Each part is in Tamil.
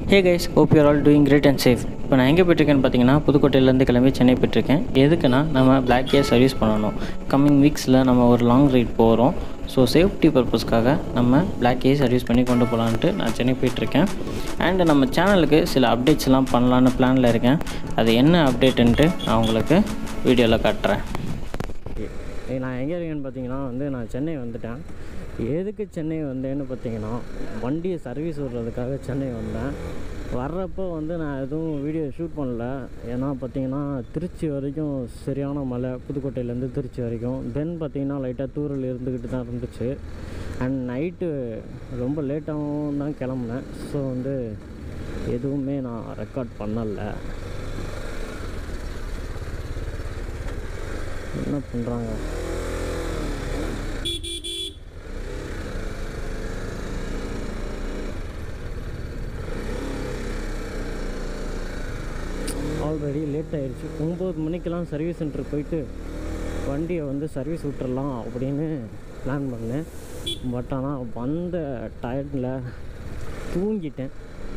Hey guys hope your all doing great and safe இப்போ நான் எங்கே போயிட்டுருக்கேன்னு பார்த்தீங்கன்னா புதுக்கோட்டையிலேருந்து கிளம்பி சென்னை போயிட்டுருக்கேன் எதுக்குன்னா நம்ம பிளாக் கேர் சர்வீஸ் பண்ணணும் கம்மிங் வீக்ஸில் நம்ம ஒரு லாங் ரைட் போகிறோம் ஸோ சேஃப்டி பர்பஸ்க்காக நம்ம பிளாக் கே சர்வீஸ் பண்ணி கொண்டு போகலான்ட்டு நான் சென்னை போயிட்டுருக்கேன் அண்டு நம்ம சேனலுக்கு சில அப்டேட்ஸ்லாம் பண்ணலான்னு பிளானில் இருக்கேன் அது என்ன அப்டேட்டுன்ட்டு நான் உங்களுக்கு வீடியோவில் காட்டுறேன் நான் எங்கே இருக்கேன்னு பார்த்தீங்கன்னா வந்து நான் சென்னை வந்துட்டேன் எதுக்கு சென்னை வந்தேன்னு பார்த்தீங்கன்னா வண்டியை சர்வீஸ் விடுறதுக்காக சென்னை வந்தேன் வர்றப்போ வந்து நான் எதுவும் வீடியோ ஷூட் பண்ணல ஏன்னா பார்த்தீங்கன்னா திருச்சி வரைக்கும் சரியான மழை புதுக்கோட்டையிலேருந்து திருச்சி வரைக்கும் தென் பார்த்தீங்கன்னா லைட்டாக தூரல் இருந்துக்கிட்டு தான் இருந்துச்சு அண்ட் நைட்டு ரொம்ப லேட்டாகவும் தான் கிளம்புனேன் ஸோ வந்து எதுவுமே நான் ரெக்கார்ட் பண்ணலை என்ன பண்ணுறாங்க ஆல்ரெடி லேட் ஆயிடுச்சு ஒம்பது மணிக்கெல்லாம் சர்வீஸ் சென்டர் போயிட்டு வண்டியை வந்து சர்வீஸ் விட்டுறலாம் அப்படின்னு பிளான் பண்ணேன் பட் ஆனால் வந்த டயர்டில் தூங்கிட்டேன்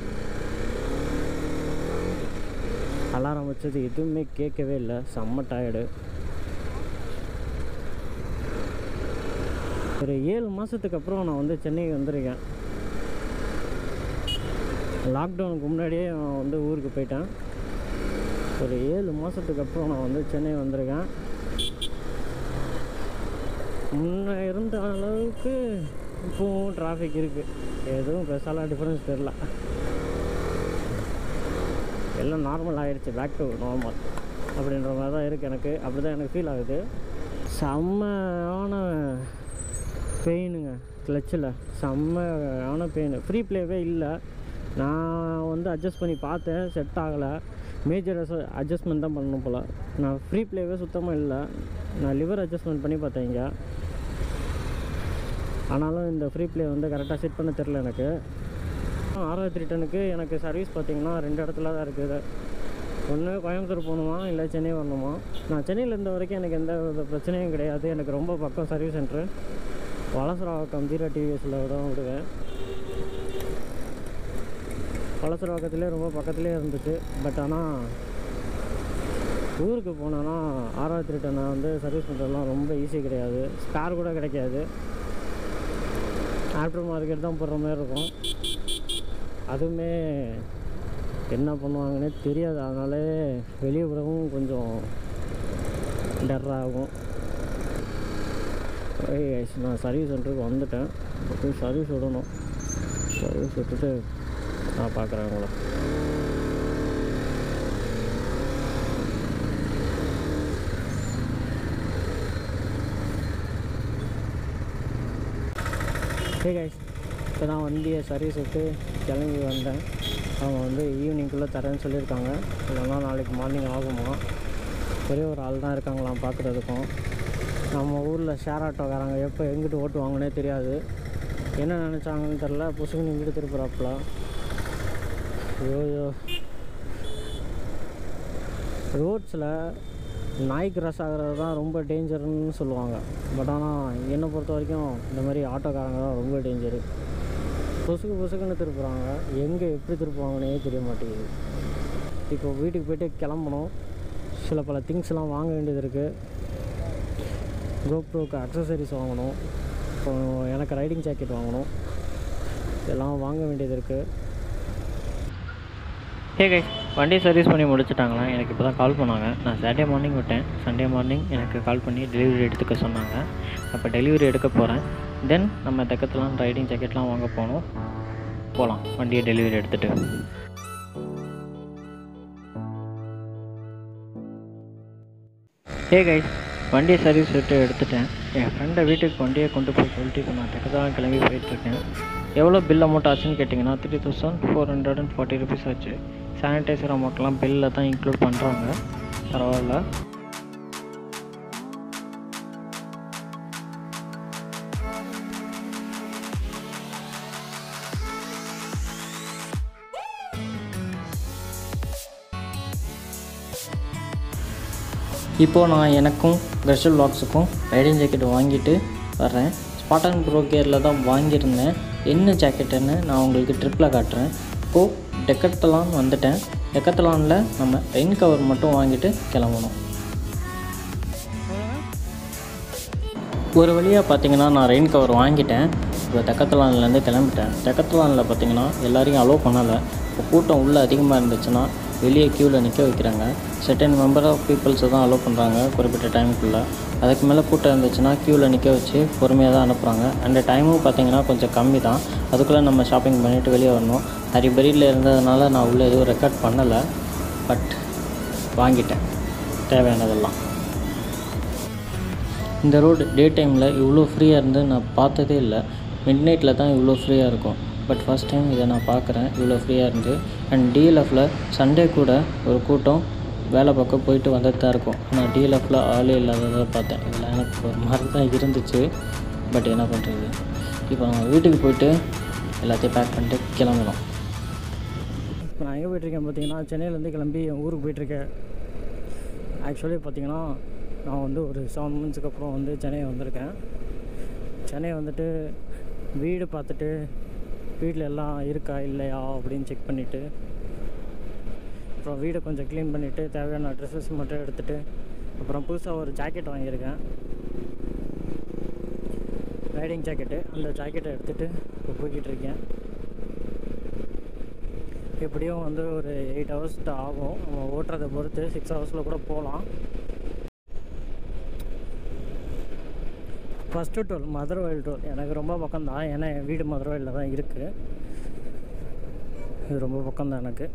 அலாரம் வச்சது எதுவுமே கேட்கவே இல்லை செம்ம டயர்டு ஒரு ஏழு மாதத்துக்கு அப்புறம் நான் வந்து சென்னைக்கு வந்திருக்கேன் லாக்டவுனுக்கு முன்னாடியே நான் வந்து ஊருக்கு போயிட்டேன் ஒரு ஏழு மாதத்துக்கு அப்புறம் நான் வந்து சென்னை வந்திருக்கேன் முன்ன இருந்த அளவுக்கு இப்போவும் டிராஃபிக் இருக்குது எதுவும் பெருசாலாம் டிஃப்ரென்ஸ் தெரில எல்லாம் நார்மல் ஆகிடுச்சு பேக் டு நார்மல் அப்படின்ற மாதிரி தான் இருக்குது எனக்கு அப்படி தான் எனக்கு ஃபீல் ஆகுது செம்மையான பெயினுங்க கிளச்சில் செம்மையான பெயின் ஃப்ரீ ப்ளேவே இல்லை நான் வந்து அட்ஜஸ்ட் பண்ணி பார்த்தேன் செட் ஆகலை மேஜர் அட்ஜஸ்ட்மெண்ட் தான் பண்ணணும் போல் நான் ஃப்ரீ ப்ளேவே சுத்தமாக இல்லை நான் லிவர் அட்ஜஸ்ட்மெண்ட் பண்ணி பார்த்தேன் இங்கே ஆனாலும் இந்த ஃப்ரீ ப்ளே வந்து கரெக்டாக செட் பண்ண தெரில எனக்கு ஆறாயிரத்தி ரிட்டனுக்கு எனக்கு சர்வீஸ் பார்த்தீங்கன்னா ரெண்டு இடத்துல தான் இருக்குது ஒன்று கோயம்புத்தூர் போகணுமா இல்லை சென்னை வரணுமா நான் சென்னையில் இருந்த வரைக்கும் எனக்கு எந்த வித பிரச்சனையும் கிடையாது எனக்கு ரொம்ப பக்கம் சர்வீஸ் சென்ட்ரு வலசராவக்கம் ஜீரோ டிவிஎஸில் தான் விடுவேன் வலசராவக்கத்துலேயே ரொம்ப பக்கத்துலேயே இருந்துச்சு பட் ஆனால் ஊருக்கு போனோன்னா ஆறாயிரத்தி ரிட்டனை வந்து சர்வீஸ் பண்ணுறதுலாம் ரொம்ப ஈஸி கிடையாது ஸ்பேர் கூட கிடைக்காது ஆஃப்டர் மார்க்கெட் தான் போடுற மாதிரி இருக்கும் அதுவுமே என்ன பண்ணுவாங்கன்னே தெரியாது அதனாலே வெளியே விடவும் கொஞ்சம் டர் ஆகும் ஏய் guys, நான் சர்வீஸ் சென்டருக்கு வந்துட்டேன் போய் சர்வீஸ் விடணும் சர்வீஸ் விட்டுட்டு நான் பார்க்குறேன் உங்களை ஹே கைஸ் இப்போ தான் வண்டியை சர்வீஸ் விட்டு கிளம்பி வந்தேன் அவங்க வந்து ஈவினிங்குள்ளே தரேன்னு சொல்லியிருக்காங்க இல்லைன்னா நாளைக்கு மார்னிங் ஆகுமா ஒரே ஒரு ஆள் தான் இருக்காங்களாம் பார்க்குறதுக்கும் நம்ம ஊரில் ஷேர் ஆட்டோக்காரங்க எப்போ எங்கிட்டு ஓட்டுவாங்கன்னே தெரியாது என்ன நினச்சாங்கன்னு தெரில புசுக்குன்னு இங்கிட்டு திருப்புறாப்புல ஐயோ ரோட்ஸில் நாய் கிராஸ் ஆகிறது தான் ரொம்ப டேஞ்சர்னு சொல்லுவாங்க பட் ஆனால் என்னை பொறுத்த வரைக்கும் இந்த மாதிரி ஆட்டோக்காரங்க தான் ரொம்ப டேஞ்சரு பொசுக்கு பொசுக்குன்னு திருப்புறாங்க எங்கே எப்படி திருப்புவாங்கன்னே தெரிய மாட்டேங்குது இப்போ வீட்டுக்கு போயிட்டு கிளம்பணும் சில பல திங்ஸ்லாம் வாங்க வேண்டியது இருக்குது கோப்ரோக்கு அக்சசரிஸ் வாங்கணும் இப்போ எனக்கு ரைடிங் ஜாக்கெட் வாங்கணும் இதெல்லாம் வாங்க வேண்டியது இருக்குது ஹே கை வண்டி சர்வீஸ் பண்ணி முடிச்சிட்டாங்களா எனக்கு இப்போ தான் கால் பண்ணாங்க நான் சாட்டர்டே மார்னிங் விட்டேன் சண்டே மார்னிங் எனக்கு கால் பண்ணி டெலிவரி எடுத்துக்க சொன்னாங்க அப்போ டெலிவரி எடுக்க போகிறேன் தென் நம்ம தக்கத்துலாம் ரைடிங் ஜாக்கெட்லாம் வாங்க போகணும் போகலாம் வண்டியை டெலிவரி எடுத்துகிட்டு ஹே கைஸ் வண்டியை சர்வீஸ் விட்டு எடுத்துட்டேன் என் ஃப்ரெண்டை வீட்டுக்கு வண்டியை கொண்டு போய் சொல்லிட்டு இப்போ நான் தக்கத்தான் கிளம்பி போயிட்டுருக்கேன் எவ்வளோ பில் அமௌண்ட் ஆச்சுன்னு கேட்டிங்கன்னா three thousand four hundred and forty rupees ஆச்சு சானிடைசர் அமௌண்ட்லாம் பில்லில் தான் இன்க்ளூட் பண்ணுறாங்க பரவாயில்ல இப்போது நான் எனக்கும் கர்ஷல் லாக்ஸுக்கும் ரைடிங் ஜாக்கெட் வாங்கிட்டு வர்றேன் ஸ்பாட்டன் ப்ரோ கேரில் தான் வாங்கியிருந்தேன் என்ன ஜாக்கெட்டுன்னு நான் உங்களுக்கு ட்ரிப்பில் காட்டுறேன் இப்போது டெக்கத்தலான் வந்துட்டேன் டெக்கத்தலானில் நம்ம ரெயின் கவர் மட்டும் வாங்கிட்டு கிளம்பணும் ஒரு வழியாக பார்த்தீங்கன்னா நான் ரெயின் கவர் வாங்கிட்டேன் இப்போ தெக்கத்தலான்லேருந்து கிளம்பிட்டேன் தெக்கத்தலானில் பார்த்தீங்கன்னா எல்லாரையும் அலோவ் பண்ணலை இப்போ கூட்டம் உள்ளே அதிகமாக இருந்துச்சுன்னா வெளியே க்யூவில் நிற்க வைக்கிறாங்க செட்டன் மெம்பர் ஆஃப் பீப்புள்ஸை தான் அலோவ் பண்ணுறாங்க குறிப்பிட்ட டைமுக்குள்ளே அதுக்கு மேலே கூட்டம் இருந்துச்சுன்னா க்யூவில் நிற்க வச்சு பொறுமையாக தான் அனுப்புகிறாங்க அந்த டைமும் பார்த்தீங்கன்னா கொஞ்சம் கம்மி தான் அதுக்குள்ளே நம்ம ஷாப்பிங் பண்ணிவிட்டு வெளியே வரணும் ஹரிபரியில் இருந்ததுனால நான் உள்ளே எதுவும் ரெக்கார்ட் பண்ணலை பட் வாங்கிட்டேன் தேவையானதெல்லாம் இந்த ரோடு டே டைமில் இவ்வளோ ஃப்ரீயாக இருந்து நான் பார்த்ததே இல்லை மிட் நைட்டில் தான் இவ்வளோ ஃப்ரீயாக இருக்கும் பட் ஃபஸ்ட் டைம் இதை நான் பார்க்குறேன் இவ்வளோ ஃப்ரீயாக இருந்து அண்ட் டிஎல்எஃப்பில் சண்டே கூட ஒரு கூட்டம் வேலை பார்க்க போயிட்டு வந்துட்டு தான் இருக்கும் ஆனால் டிஎல்எஃப்பில் ஆளே இல்லாததை பார்த்தேன் இதெல்லாம் எனக்கு ஒரு மாதிரி தான் இருந்துச்சு பட் என்ன பண்ணுறது இப்போ நம்ம வீட்டுக்கு போயிட்டு எல்லாத்தையும் பேக் பண்ணிட்டு கிளம்பணும் இப்போ நான் எங்கே போயிட்டுருக்கேன் பார்த்தீங்கன்னா சென்னையிலேருந்து கிளம்பி என் ஊருக்கு போயிட்டுருக்கேன் ஆக்சுவலி பார்த்தீங்கன்னா நான் வந்து ஒரு செவன் மந்த்ஸுக்கு அப்புறம் வந்து சென்னை வந்திருக்கேன் சென்னை வந்துட்டு வீடு பார்த்துட்டு வீட்டில் எல்லாம் இருக்கா இல்லையா அப்படின்னு செக் பண்ணிவிட்டு அப்புறம் வீடை கொஞ்சம் க்ளீன் பண்ணிவிட்டு தேவையான ட்ரெஸ்ஸஸ் மட்டும் எடுத்துகிட்டு அப்புறம் புதுசாக ஒரு ஜாக்கெட் வாங்கியிருக்கேன் ரைடிங் ஜாக்கெட்டு அந்த ஜாக்கெட்டை எடுத்துகிட்டு இப்போ போய்கிட்டு இருக்கேன் எப்படியும் வந்து ஒரு எயிட் ஹவர்ஸ் ஆகும் நம்ம ஓட்டுறதை பொறுத்து சிக்ஸ் ஹவர்ஸில் கூட போகலாம் ஃபஸ்ட்டு டோல் மதுரவாயில் டோல் எனக்கு ரொம்ப பக்கம் தான் ஏன்னா என் வீடு மதுரவாயிலில் தான் இருக்குது இது ரொம்ப பக்கம் தான் எனக்கு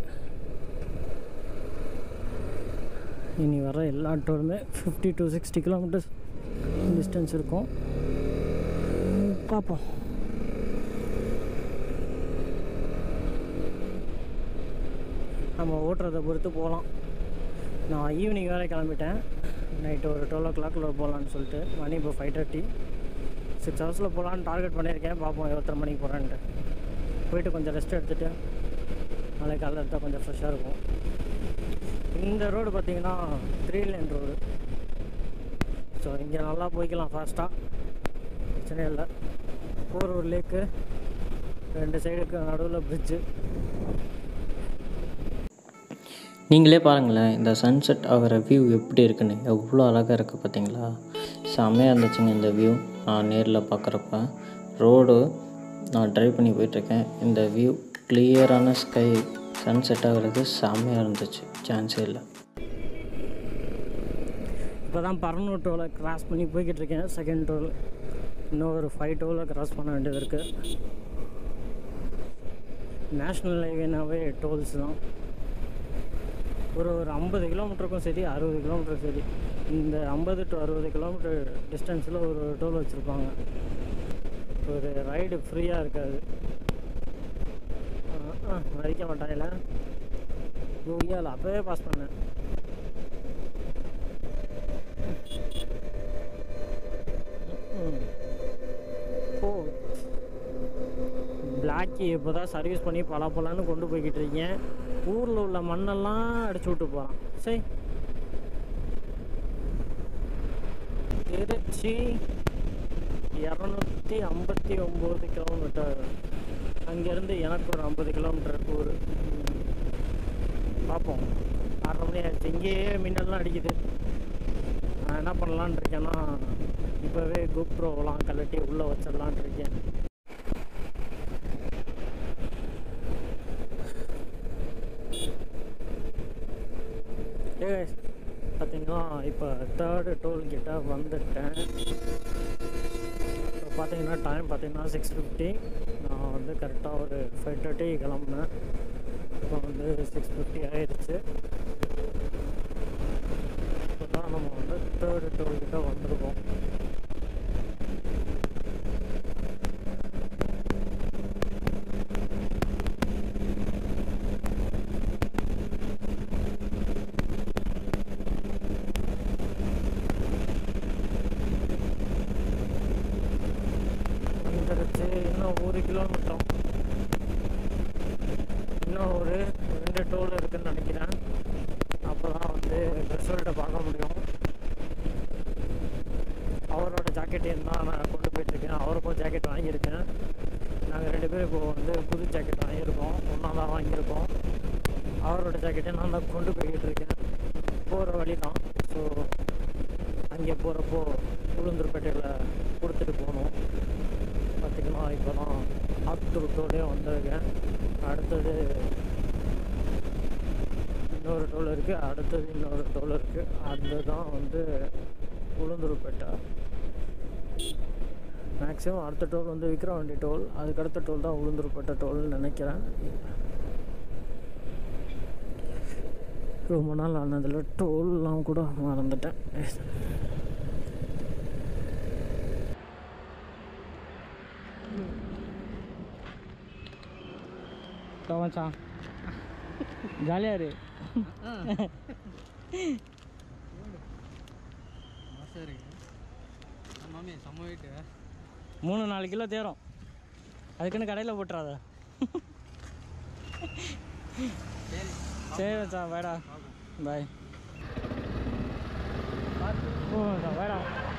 இனி வர எல்லா டோலுமே fifty to sixty kilometres distance இருக்கும் பார்ப்போம் நம்ம ஓட்டுறதை பொறுத்து போகலாம் நான் ஈவினிங் வேறு கிளம்பிட்டேன் நைட்டு ஒரு டுவெல் ஓ கிளாக்கில் போகலான்னு சொல்லிட்டு மணி இப்போ ஃபைவ் தேர்ட்டி சிக்ஸ் ஹவர்ஸில் போகலான்னு டார்கெட் பண்ணியிருக்கேன் பார்ப்போம் எத்தனை மணிக்கு போகிறேன்ட்டு போயிட்டு கொஞ்சம் ரெஸ்ட் எடுத்துகிட்டு நாளைக்கு காலையில் எடுத்தால் கொஞ்சம் ஃப்ரெஷ்ஷாக இருக்கும் இந்த ரோடு பார்த்தீங்கன்னா த்ரீ லைன் ரோடு ஸோ இங்கே நல்லா போய்க்கலாம் ஃபாஸ்ட்டாக பிரச்சனை இல்லை போரூர் லேக்கு ரெண்டு சைடுக்கு நடுவில் பிரிட்ஜு நீங்களே பாருங்களேன் இந்த சன்செட் ஆகிற வியூ எப்படி இருக்குன்னு எவ்வளோ அழகாக இருக்குது பார்த்தீங்களா செம்மையாக இருந்துச்சுங்க இந்த வியூ நான் நேரில் பார்க்குறப்ப ரோடு நான் ட்ரைவ் பண்ணி போயிட்டுருக்கேன் இந்த வியூ கிளியரான ஸ்கை சன்செட் ஆகிறது செம்மையாக இருந்துச்சு சான்ஸே இல்லை இப்போ தான் பரனூர் டோலை கிராஸ் பண்ணி போய்கிட்டு இருக்கேன் செகண்ட் டோல் இன்னும் ஒரு ஃபைவ் டோலை கிராஸ் பண்ண வேண்டியது இருக்குது நேஷ்னல் ஹைவேனாவே டோல்ஸ் தான் ஒரு ஒரு ஐம்பது கிலோமீட்டருக்கும் சரி அறுபது கிலோமீட்டருக்கும் சரி இந்த ஐம்பது டு அறுபது கிலோமீட்டர் டிஸ்டன்ஸில் ஒரு டோல் வச்சுருப்பாங்க ஒரு ரைடு ஃப்ரீயாக இருக்காது ஆ, ஆ, மதிக்க மாட்டாங்கல்ல ஐயோல அப்போவே பாஸ் பண்ணேன் ம். ஓ பிளாக்கி இப்போ தான் சர்வீஸ் பண்ணி பல பலன்னு கொண்டு போய்கிட்டு இருக்கேன் ஊரில் உள்ள மண்ணெல்லாம் அடிச்சு விட்டு போகிறான் சரி திருச்சி இரநூத்தி ஐம்பத்தி ஒம்பது கிலோமீட்டர் அங்கேருந்து எனக்கு ஒரு ஐம்பது கிலோமீட்டர் ஊர் பார்ப்போம் ஆறரை மணி ஆயிடுச்சு இங்கேயே மின்னல்லாம் அடிக்குது நான் என்ன பண்ணலான்னு இருக்கேன்னா இப்போவே கோப்ரோவெலாம் கழட்டி உள்ளே வச்சிடலான் இருக்கேன் ஏ பார்த்தீங்கன்னா இப்போ தேர்டு டோல் கிட்ட வந்துட்டேன் இப்போ பார்த்தீங்கன்னா டைம் பார்த்தீங்கன்னா சிக்ஸ் ஃபிஃப்டி நான் வந்து கரெக்டாக ஒரு ஃபைவ் தேர்ட்டி கிளம்புனேன் இப்போ வந்து சிக்ஸ் ஃபிஃப்டி ஆயிடுச்சு இப்போ தான் நம்ம வந்து தேர்டு டோல் கிட்ட வந்திருக்கோம் வந்துருச்சு இன்னும் ஒரு கிலோமீட்டர் இன்னும் ஒரு ரெண்டு டோல் இருக்குன்னு நினைக்கிறேன் அப்போ தான் வந்து ரிசல்ட்டை பார்க்க முடியும் அவரோட ஜாக்கெட்டையும் தான் நான் கொண்டு போயிட்டுருக்கேன் அவருக்கும் ஜாக்கெட் வாங்கியிருக்கேன் நாங்கள் ரெண்டு பேரும் இப்போ வந்து புது ஜாக்கெட் வாங்கியிருக்கோம் ஒன்றா தான் வாங்கியிருக்கோம் அவரோட ஜாக்கெட்டை நான் தான் கொண்டு போய்கிட்டு இருக்கேன் போகிற வழி தான் ஸோ அங்கே போகிறப்போ உளுந்தூர்பேட்டையில் கொடுத்துட்டு போகணும் பார்த்திங்கன்னா இப்போ தான் ஆத்தூர் வந்திருக்கேன் அடுத்தது இன்னொரு டோல் இருக்குது அடுத்தது இன்னொரு டோல் இருக்குது அதுதான் வந்து உளுந்தூர்பேட்டை மேக்ஸிமம் அடுத்த டோல் வந்து விக்ரவாண்டி டோல் அதுக்கு அடுத்த டோல் தான் உளுந்தூர்பேட்டை டோல்னு நினைக்கிறேன் ரொம்ப நாள் ஆனதில் டோல்லாம் கூட மறந்துட்டேன் மச்சான் ஜாலியாக இரு சரி மாமி செம்ம வெயிட்டு மூணு நாலு கிலோ தேரும் அதுக்குன்னு கடையில் போட்டுறாத சரி மச்சான் வேடா பாய் ஓ மச்சான் வேடா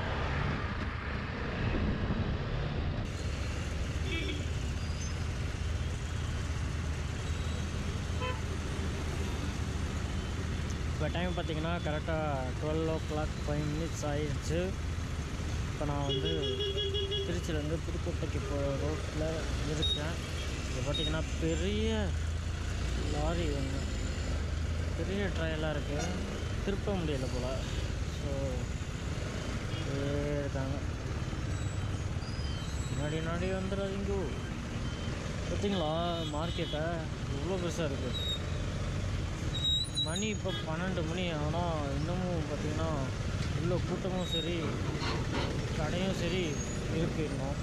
இப்போ டைம் பார்த்தீங்கன்னா கரெக்டாக twelve o'clock five minutes ஆயிடுச்சு இப்போ நான் வந்து திருச்சியிலேருந்து புதுக்கோட்டைக்கு போகிற ரோட்டில் இருக்கேன் இது பார்த்திங்கன்னா பெரிய லாரி ஒன்று பெரிய ட்ரையலாக இருக்குது திருப்ப முடியல போல் ஸோ இருக்காங்க முன்னாடி முன்னாடி வந்துடாதீங்க பார்த்தீங்களா மார்க்கெட்டை இவ்வளோ பெருசாக இருக்குது மணி இப்போ பன்னெண்டு மணி ஆனால் இன்னமும் பார்த்திங்கன்னா உள்ள கூட்டமும் சரி கடையும் சரி இருக்கு இன்னும்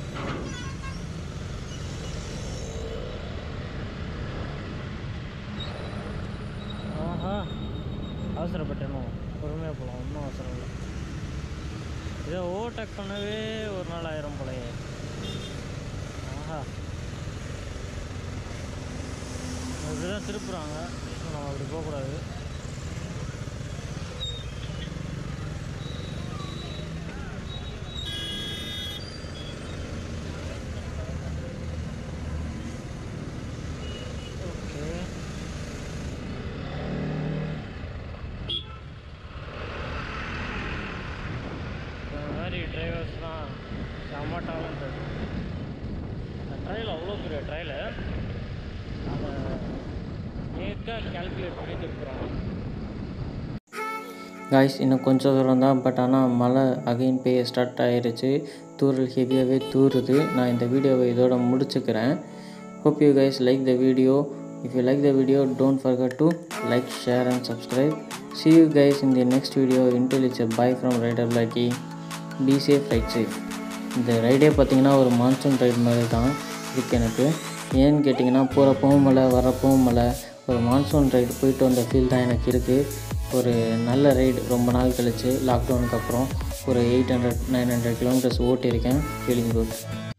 ஆஹா அவசரப்பட்டேனோ பொறுமையாக போகலாம் ஒன்றும் அவசரம் இல்லை இதை ஓவர்டேக் பண்ணவே ஒரு நாள் ஆயிரம் போலயே ஆஹா இப்படிதான் திருப்புறாங்க நம்ம அப்படி போகக்கூடாது ஓகே இந்த மாதிரி டிரைவர்ஸ்லாம் செம்ம டேலண்டட் இந்த ட்ரையல் அவ்வளோ பெரிய ட்ரையலு அதை நேக்காக கால்குலேட் பண்ணி திருப்புறாங்க காய்ஸ் இன்னும் கொஞ்சம் தூரம் தான் பட் ஆனால் மழை அகைன் பெய்ய ஸ்டார்ட் ஆயிருச்சு தூரல் ஹெவியாகவே தூறுது நான் இந்த வீடியோவை இதோட முடிச்சுக்கிறேன் hope you guys like the video if you like the video don't forget to like share and subscribe see you guys in the next video until it's a bye from Rider Blacky be safe ride safe இந்த ரைடே பார்த்தீங்கன்னா ஒரு மான்சூன் ரைடு மாதிரி தான் இருக்கு எனக்கு ஏன்னு கேட்டிங்கன்னா போகிறப்பவும் மழை வரப்பவும் மழை ஒரு மான்சூன் ரைடு போயிட்டு வந்த ஃபீல் தான் எனக்கு இருக்குது ஒரு நல்ல ரைடு ரொம்ப நாள் கழிச்சு லாக்டவுனுக்கு அப்புறம் ஒரு eight hundred nine hundred kilometres ஓட்டியிருக்கேன் ஃபீலிங் குட்